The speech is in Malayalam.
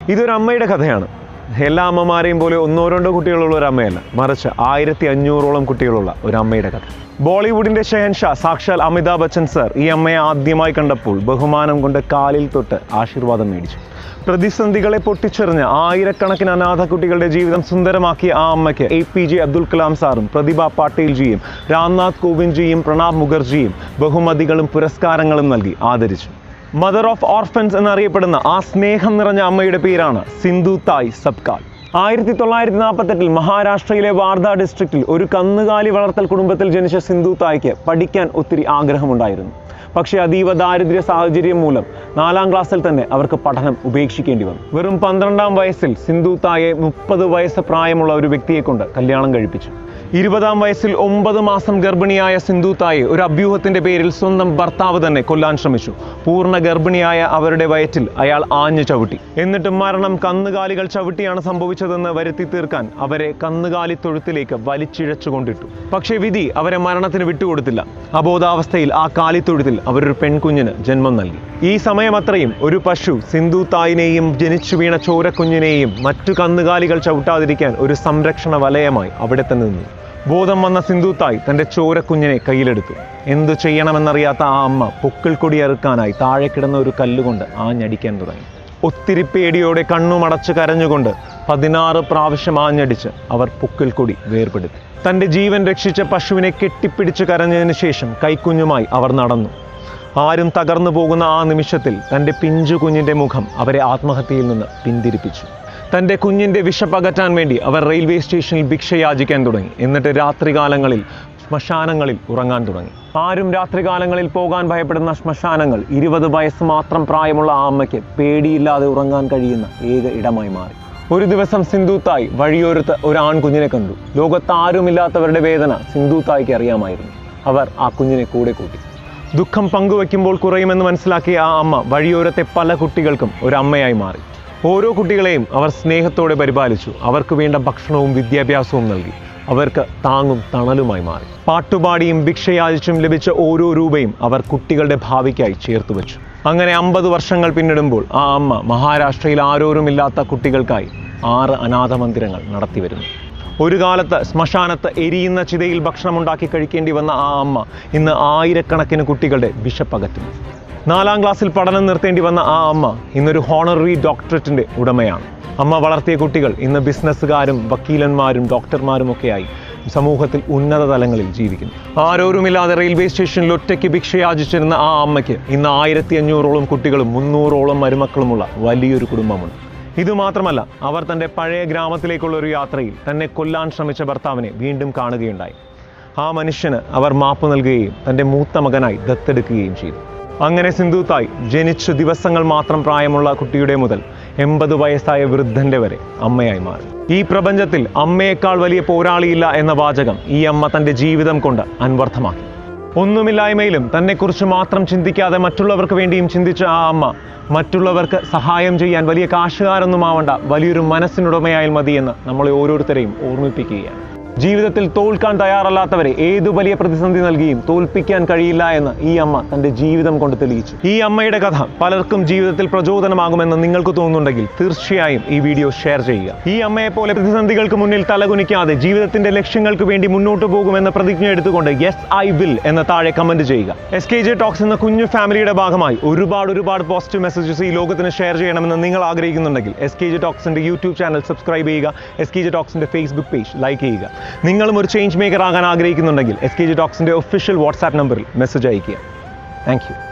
ഇതൊരു അമ്മയുടെ കഥയാണ് എല്ലാ അമ്മമാരെയും പോലെ ഒന്നോ രണ്ടോ കുട്ടികളുള്ള ഒരു അമ്മയല്ല മറിച്ച് ആയിരത്തി അഞ്ഞൂറോളം കുട്ടികളുള്ള ഒരു അമ്മയുടെ കഥ ബോളിവുഡിന്റെ ഷെഹൻഷാ സാക്ഷാൽ അമിതാഭ് ബച്ചൻ സർ ഈ അമ്മയെ ആദ്യമായി കണ്ടപ്പോൾ ബഹുമാനം കൊണ്ട് കാലിൽ തൊട്ട് ആശീർവാദം മേടിച്ചു പ്രതിസന്ധികളെ പൊട്ടിച്ചെറിഞ്ഞ് ആയിരക്കണക്കിന് അനാഥ കുട്ടികളുടെ ജീവിതം സുന്ദരമാക്കിയ ആ അമ്മയ്ക്ക് A P J Abdul Kalam സാറും പ്രതിഭ പാട്ടീൽജിയും രാംനാഥ് കോവിന്ദ്ജിയും പ്രണാബ് മുഖർജിയും ബഹുമതികളും പുരസ്കാരങ്ങളും നൽകി ആദരിച്ചു മദർ ഓഫ് ഓർഫൻസ് എന്നറിയപ്പെടുന്ന ആ സ്നേഹം നിറഞ്ഞ അമ്മയുടെ പേരാണ് സിന്ധു തായ് സബ്കാൽ ആയിരത്തി തൊള്ളായിരത്തി നാൽപ്പത്തെട്ടിൽ മഹാരാഷ്ട്രയിലെ വാർധ ഡിസ്ട്രിക്റ്റിൽ ഒരു കന്നുകാലി വളർത്തൽ കുടുംബത്തിൽ ജനിച്ച സിന്ധു തായ്ക്ക് പഠിക്കാൻ ഒത്തിരി ആഗ്രഹമുണ്ടായിരുന്നു പക്ഷേ അതീവ ദാരിദ്ര്യ സാഹചര്യം മൂലം നാലാം ക്ലാസ്സിൽ തന്നെ അവർക്ക് പഠനം ഉപേക്ഷിക്കേണ്ടി വന്നു വെറും പന്ത്രണ്ടാം വയസ്സിൽ സിന്ധു തായെ മുപ്പത് വയസ്സ് പ്രായമുള്ള ഒരു വ്യക്തിയെ കൊണ്ട് കല്യാണം കഴിപ്പിച്ചു ഇരുപതാം വയസ്സിൽ ഒമ്പത് മാസം ഗർഭിണിയായ സിന്ധു തായെ ഒരു അഭ്യൂഹത്തിന്റെ പേരിൽ സ്വന്തം ഭർത്താവ് തന്നെ കൊല്ലാൻ ശ്രമിച്ചു പൂർണ്ണ ഗർഭിണിയായ അവരുടെ വയറ്റിൽ അയാൾ ആഞ്ഞു ചവിട്ടി എന്നിട്ട് മരണം കന്നുകാലികൾ ചവിട്ടിയാണ് സംഭവിച്ചതെന്ന് വരുത്തി തീർക്കാൻ അവരെ കന്നുകാലി തൊഴുത്തിലേക്ക് വലിച്ചിഴച്ചുകൊണ്ടിട്ടു പക്ഷേ വിധി അവരെ മരണത്തിന് വിട്ടുകൊടുത്തില്ല അബോധാവസ്ഥയിൽ ആ കാലിത്തൊഴുത്തിൽ അവരൊരു പെൺകുഞ്ഞിന് ജന്മം നൽകി ഈ സമയം അത്രയും ഒരു പശു സിന്ധു തായിനെയും ജനിച്ചു വീണ ചോരക്കുഞ്ഞിനെയും മറ്റു കന്നുകാലികൾ ചവിട്ടാതിരിക്കാൻ ഒരു സംരക്ഷണ വലയമായി അവിടെ തന്നെ നിന്നു ബോധം വന്ന സിന്ധു തായ് തന്റെ ചോരക്കുഞ്ഞിനെ കയ്യിലെടുത്തു എന്തു ചെയ്യണമെന്നറിയാത്ത ആ അമ്മ പൊക്കിൾ കൊടി അറുക്കാനായി താഴെ കിടന്ന ഒരു കല്ലുകൊണ്ട് ആഞ്ഞടിക്കാൻ തുടങ്ങി ഒത്തിരി പേടിയോടെ കണ്ണുമടച്ച് കരഞ്ഞുകൊണ്ട് പതിനാറ് പ്രാവശ്യം ആഞ്ഞടിച്ച് അവർ പൊക്കിൾ കൊടി വേർപെടുത്തി തന്റെ ജീവൻ രക്ഷിച്ച പശുവിനെ കെട്ടിപ്പിടിച്ച് കരഞ്ഞതിന് ശേഷം കൈക്കുഞ്ഞുമായി അവർ നടന്നു ആരും തകർന്നു പോകുന്ന ആ നിമിഷത്തിൽ തൻ്റെ പിഞ്ചു കുഞ്ഞിൻ്റെ മുഖം അവരെ ആത്മഹത്യയിൽ നിന്ന് പിന്തിരിപ്പിച്ചു തൻ്റെ കുഞ്ഞിൻ്റെ വിശപ്പകറ്റാൻ വേണ്ടി അവർ റെയിൽവേ സ്റ്റേഷനിൽ ഭിക്ഷ യാചിക്കാൻ തുടങ്ങി എന്നിട്ട് രാത്രികാലങ്ങളിൽ ശ്മശാനങ്ങളിൽ ഉറങ്ങാൻ തുടങ്ങി ആരും രാത്രികാലങ്ങളിൽ പോകാൻ ഭയപ്പെടുന്ന ശ്മശാനങ്ങൾ ഇരുപത് വയസ്സ് മാത്രം പ്രായമുള്ള ആ അമ്മയ്ക്ക് പേടിയില്ലാതെ ഉറങ്ങാൻ കഴിയുന്ന ഏക ഇടമായി മാറി ഒരു ദിവസം സിന്ധു തായ് വഴിയോരത്ത് ഒരു ആൺകുഞ്ഞിനെ കണ്ടു ലോകത്ത് ആരുമില്ലാത്തവരുടെ വേദന സിന്ധു തായ്ക്ക് അറിയാമായിരുന്നു അവർ ആ കുഞ്ഞിനെ കൂടെ കൂട്ടി ദുഃഖം പങ്കുവെക്കുമ്പോൾ കുറയുമെന്ന് മനസ്സിലാക്കിയ ആ അമ്മ വഴിയോരത്തെ പല കുട്ടികൾക്കും ഒരു അമ്മയായി മാറി ഓരോ കുട്ടികളെയും അവർ സ്നേഹത്തോടെ പരിപാലിച്ചു അവർക്ക് വേണ്ട ഭക്ഷണവും വിദ്യാഭ്യാസവും നൽകി അവർക്ക് താങ്ങും തണലുമായി മാറി പാട്ടുപാടിയും ഭിക്ഷയാചിച്ചും ലഭിച്ച ഓരോ രൂപയും അവർ കുട്ടികളുടെ ഭാവിക്കായി ചേർത്ത് വെച്ചു അങ്ങനെ അമ്പത് വർഷങ്ങൾ പിന്നിടുമ്പോൾ ആ അമ്മ മഹാരാഷ്ട്രയിൽ ആരോരുമില്ലാത്ത കുട്ടികൾക്കായി ആറ് അനാഥ മന്ദിരങ്ങൾ നടത്തിവരുന്നു ഒരു കാലത്ത് ശ്മശാനത്ത് എരിയുന്ന ചിതയിൽ ഭക്ഷണം ഉണ്ടാക്കി കഴിക്കേണ്ടി വന്ന ആ അമ്മ ഇന്ന് ആയിരക്കണക്കിന് കുട്ടികളുടെ വിശപ്പകറ്റുന്നു നാലാം ക്ലാസ്സിൽ പഠനം നിർത്തേണ്ടി വന്ന ആ അമ്മ ഇന്നൊരു ഹോണററി ഡോക്ടറേറ്റിന്റെ ഉടമയാണ് അമ്മ വളർത്തിയ കുട്ടികൾ ഇന്ന് ബിസിനസ്സുകാരും വക്കീലന്മാരും ഡോക്ടർമാരും ഒക്കെയായി സമൂഹത്തിൽ ഉന്നത തലങ്ങളിൽ ജീവിക്കുന്നു ആരോരുമില്ലാതെ റെയിൽവേ സ്റ്റേഷനിൽ ഒറ്റയ്ക്ക് ഭിക്ഷയാചിച്ചിരുന്ന ആ അമ്മയ്ക്ക് ഇന്ന് ആയിരത്തി അഞ്ഞൂറോളം കുട്ടികളും മുന്നൂറോളം മരുമക്കളുമുള്ള വലിയൊരു കുടുംബമുണ്ട് ഇതുമാത്രമല്ല അവർ തൻ്റെ പഴയ ഗ്രാമത്തിലേക്കുള്ള ഒരു യാത്രയിൽ തന്നെ കൊല്ലാൻ ശ്രമിച്ച ഭർത്താവിനെ വീണ്ടും കാണുകയുണ്ടായി ആ മനുഷ്യന് അവർ മാപ്പ് നൽകുകയും തൻ്റെ മൂത്ത മകനായി ദത്തെടുക്കുകയും ചെയ്തു അങ്ങനെ സിന്ധു തായ് ജനിച്ചു ദിവസങ്ങൾ മാത്രം പ്രായമുള്ള കുട്ടിയുടെ മുതൽ എൺപത് വയസ്സായ വൃദ്ധന്റെ വരെ അമ്മയായി മാറി ഈ പ്രപഞ്ചത്തിൽ അമ്മയേക്കാൾ വലിയ പോരാളിയില്ല എന്ന വാചകം ഈ അമ്മ തൻ്റെ ജീവിതം കൊണ്ട് അൻവർത്ഥമാക്കി ഒന്നുമില്ലായ്മയിലും തന്നെക്കുറിച്ച് മാത്രം ചിന്തിക്കാതെ മറ്റുള്ളവർക്ക് വേണ്ടിയും ചിന്തിച്ച ആ അമ്മ മറ്റുള്ളവർക്ക് സഹായം ചെയ്യാൻ വലിയ കാശുകാരൊന്നും ആവണ്ട വലിയൊരു മനസ്സിനുടമയായാൽ മതിയെന്ന് നമ്മളെ ഓരോരുത്തരെയും ഓർമ്മിപ്പിക്കുകയാണ് ജീവിതത്തിൽ തോൽക്കാൻ തയ്യാറല്ലാത്തവരെ ഏതു വലിയ പ്രതിസന്ധി നൽകിയും തോൽപ്പിക്കാൻ കഴിയില്ല എന്ന് ഈ അമ്മ തന്റെ ജീവിതം കൊണ്ട് തെളിയിച്ചു ഈ അമ്മയുടെ കഥ പലർക്കും ജീവിതത്തിൽ പ്രചോദനമാകുമെന്ന് നിങ്ങൾക്ക് തോന്നുന്നുണ്ടെങ്കിൽ തീർച്ചയായും ഈ വീഡിയോ ഷെയർ ചെയ്യുക ഈ അമ്മയെ പോലെ പ്രതിസന്ധികൾക്ക് മുന്നിൽ തലകുനിക്കാതെ ജീവിതത്തിന്റെ ലക്ഷ്യങ്ങൾക്ക് വേണ്ടി മുന്നോട്ട് പോകുമെന്ന പ്രതിജ്ഞ എടുത്തുകൊണ്ട് യെസ് ഐ വിൽ എന്ന താഴെ കമന്റ് ചെയ്യുക എസ് കെ ജെ ടോക്സ് എന്ന കുഞ്ഞു ഫാമിലിയുടെ ഭാഗമായി ഒരുപാട് ഒരുപാട് പോസിറ്റീവ് മെസ്സേജസ് ഈ ലോകത്തിന് ഷെയർ ചെയ്യണമെന്ന് നിങ്ങൾ ആഗ്രഹിക്കുന്നുണ്ടെങ്കിൽ എസ് കെ ജെ ടോക്സിന്റെ യൂട്യൂബ് ചാനൽ സബ്സ്ക്രൈബ് ചെയ്യുക എസ് കെ ജെ ടോക്സിന്റെ ഫേസ്ബുക്ക് പേജ് ലൈക്ക് ചെയ്യുക നിങ്ങളും ഒരു ചേഞ്ച് മേക്കർ ആകാൻ ആഗ്രഹിക്കുന്നുണ്ടെങ്കിൽ എസ് കെ ജി ടോക്സിന്റെ ഒഫീഷ്യൽ വാട്സാപ്പ് നമ്പറിൽ മെസ്സേജ് അയയ്ക്കുക താങ്ക് യു